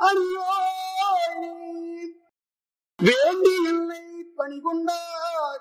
அறியோய் வேண்டி என்னை பணி கொண்டாய்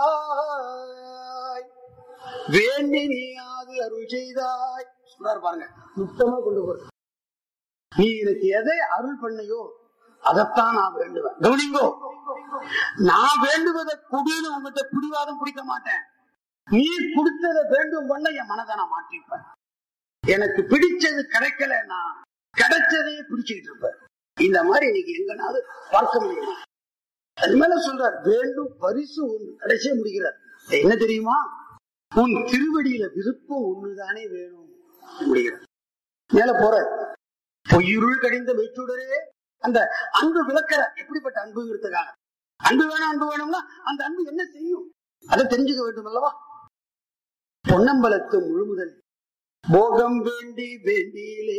ஆய். வேண்டி நீ அது அருள் செய்தாய் சொல்றாரு பாருங்க சுத்தமா கொண்டு போற நீ எனக்கு எதை அருள் பண்ணையோ அதைத்தான் நான் வேண்டுவேன் கவனிங்கோ நான் வேண்டுவதை குடின்னு உங்ககிட்ட பிடிவாதம் பிடிக்க மாட்டேன் நீ கொடுத்ததை வேண்டும் பண்ண என் மனதை நான் மாற்றிப்பேன் எனக்கு பிடிச்சது கிடைக்கலன்னா கிடைச்சதையே பிடிச்சிட்டு இருப்பேன் இந்த மாதிரி இன்னைக்கு எங்கனாவது பார்க்க முடியும் அது மேல சொல்றார் வேண்டும் பரிசு ஒன்று கடைசியா முடிக்கிறார் என்ன தெரியுமா உன் திருவடியில விருப்பம் ஒண்ணுதானே வேணும் முடிகிறார் மேல போற பொய்யுருள் கடிந்த மெய்ச்சுடரே அந்த அன்பு விளக்கற எப்படிப்பட்ட அன்புங்கிறதுக்காக அன்பு வேணும் அன்பு வேணும்னா அந்த அன்பு என்ன செய்யும் அதை தெரிஞ்சுக்க வேண்டும் அல்லவா பொன்னம்பலத்து முழுமுதல் போகம் வேண்டி வேண்டியிலே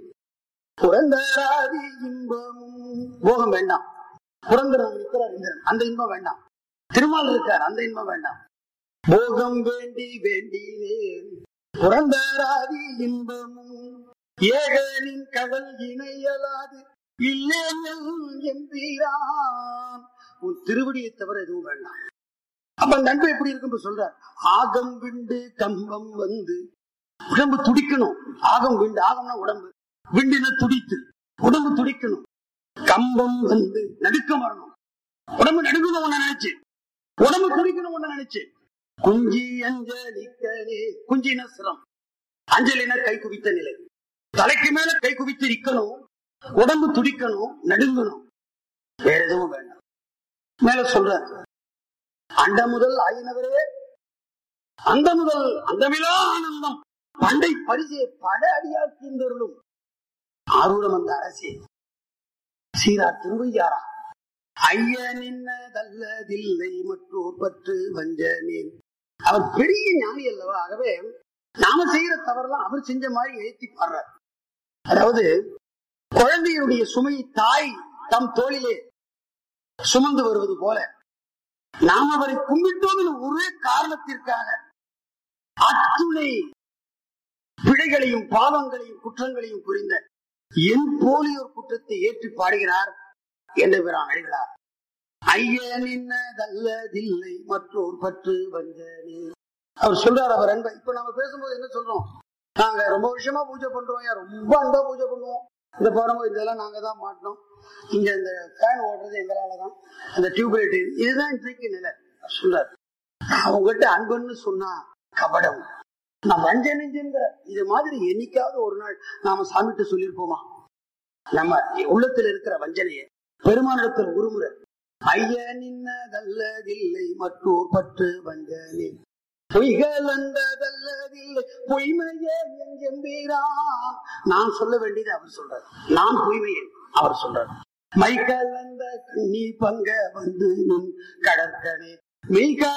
புறந்தராதி இன்பமும் போகம் வேண்டாம் புறந்தரம் இருக்கிறார் இந்திரன் அந்த இன்பம் வேண்டாம் திருமால் இருக்கார் அந்த இன்பம் வேண்டாம் போகம் வேண்டி வேண்டியிலே புறந்தராதி இன்பமும் ஏகனின் கடல் இணையலாது இல்லேங்கள் எம்பீரான் உன் திருவடியை தவிர எதுவும் வேண்டாம் அப்ப அந்த அன்பு எப்படி இருக்கும் சொல்றார் ஆகம் விண்டு கம்பம் வந்து உடம்பு துடிக்கணும் ஆகம் விண்டு ஆகம்னா உடம்பு விண்டின துடித்து உடம்பு துடிக்கணும் கம்பம் வந்து நடுக்கம் வரணும் உடம்பு நடுக்கணும் ஒண்ணு நினைச்சு உடம்பு துடிக்கணும் ஒண்ணு நினைச்சு குஞ்சி அஞ்சலிக்கனே குஞ்சின சிரம் அஞ்சலின கை குவித்த நிலை தலைக்கு மேல கை குவித்து நிக்கணும் உடம்பு துடிக்கணும் நடுங்கணும் வேற எதுவும் வேண்டாம் மேல சொல்ற அண்ட முதல் ஆயினவரே அந்த முதல் அந்தமிலா ஆனந்தம் பண்டை பரிசே பட அடியாக்கின்றருளும் ஆரூரம் அந்த அரசே சீரா திருவையாரா ஐய நின்னதல்லதில்லை மற்றோர் பற்று வஞ்சனேன் அவர் பெரிய ஞானி அல்லவா ஆகவே நாம செய்யற தவறெல்லாம் அவர் செஞ்ச மாதிரி ஏத்தி பாடுறார் அதாவது குழந்தையுடைய சுமை தாய் தம் தோளிலே சுமந்து வருவது போல நாம் அவரை கும்பிட்டோம் என்ற ஒரே காரணத்திற்காக அத்துணை பிழைகளையும் பாவங்களையும் குற்றங்களையும் புரிந்த என் போலியோர் குற்றத்தை ஏற்றி பாடுகிறார் என்று பிறான் அழுகிறார் ஐயனின்னதல்லதில்லை மற்றோர் பற்று வஞ்சனே அவர் சொல்றார் அவர் அன்பை இப்ப நம்ம பேசும்போது என்ன சொல்றோம் நாங்க ரொம்ப வருஷமா பூஜை பண்றோம் ஏன் ரொம்ப அன்பா பூஜை பண்ணுவோம் இந்த போறோம் இதெல்லாம் நாங்க தான் மாட்டோம் இங்க இந்த ஃபேன் ஓடுறது எங்களால தான் அந்த டியூப்லைட் இதுதான் இன்றைக்கு நிலை சொல்றாரு அவங்ககிட்ட அன்புன்னு சொன்னா கபடம் நான் வஞ்ச நெஞ்சுங்கிற இது மாதிரி என்னைக்காவது ஒரு நாள் நாம சாமிட்டு சொல்லியிருப்போமா நம்ம உள்ளத்துல இருக்கிற வஞ்சனையை பெருமானிடத்தில் உருமுறை ஐய நின்னதல்லதில்லை மற்றோர் பற்று வஞ்சனே பொய்களந்ததல்லதில்லை பொய்மையே எங்கெம்பீரான் நான் சொல்ல வேண்டியது அவர் சொல்றார் நான் பொய்மையே அவர் சொல்றார் மைக்கலந்த நீ பங்க வந்து நின் கடற்கனே மெய்க